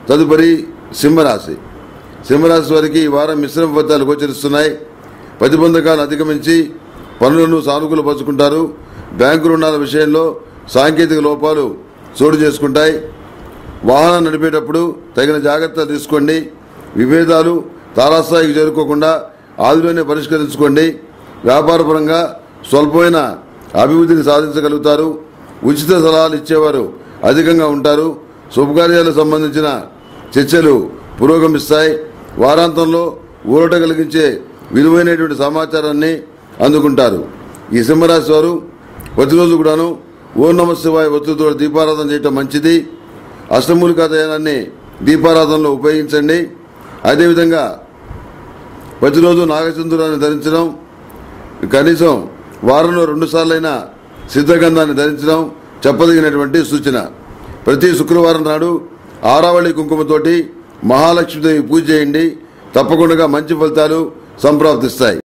తదుపరి సింహరాశి సింహరాశి వారికి ఈ వారం మిశ్రమ ఫలితాలు గోచరిస్తున్నాయి ప్రతిబంధకాలను అధిగమించి పనులను సానుకూలపరుచుకుంటారు బ్యాంకు రుణాల విషయంలో సాంకేతిక లోపాలు చోటు చేసుకుంటాయి వాహనం నడిపేటప్పుడు తగిన జాగ్రత్తలు తీసుకోండి విభేదాలు తారాస్థాయికి చేరుకోకుండా ఆదిలోనే పరిష్కరించుకోండి వ్యాపారపరంగా స్వల్పమైన అభివృద్ధిని సాధించగలుగుతారు ఉచిత సలహాలు ఇచ్చేవారు అధికంగా ఉంటారు శుభకార్యాలకు సంబంధించిన చర్చలు పురోగమిస్తాయి వారాంతంలో ఊరట కలిగించే విలువైనటువంటి సమాచారాన్ని అందుకుంటారు ఈ సింహరాశి వారు ప్రతిరోజు కూడాను ఓం నమ శివాయ ఒత్తిడితో దీపారాధన చేయటం మంచిది అష్టమూలికా దయానాన్ని దీపారాధనలో ఉపయోగించండి అదేవిధంగా ప్రతిరోజు నాగచంద్రాన్ని ధరించడం కనీసం వారంలో రెండు సార్లైనా సిద్ధగంధాన్ని ధరించడం చెప్పదగినటువంటి సూచన ప్రతి శుక్రవారం నాడు ఆరావళి కుంకుమతోటి మహాలక్ష్మీదేవి పూజ చేయండి తప్పకుండా మంచి ఫలితాలు సంప్రాప్తిస్తాయి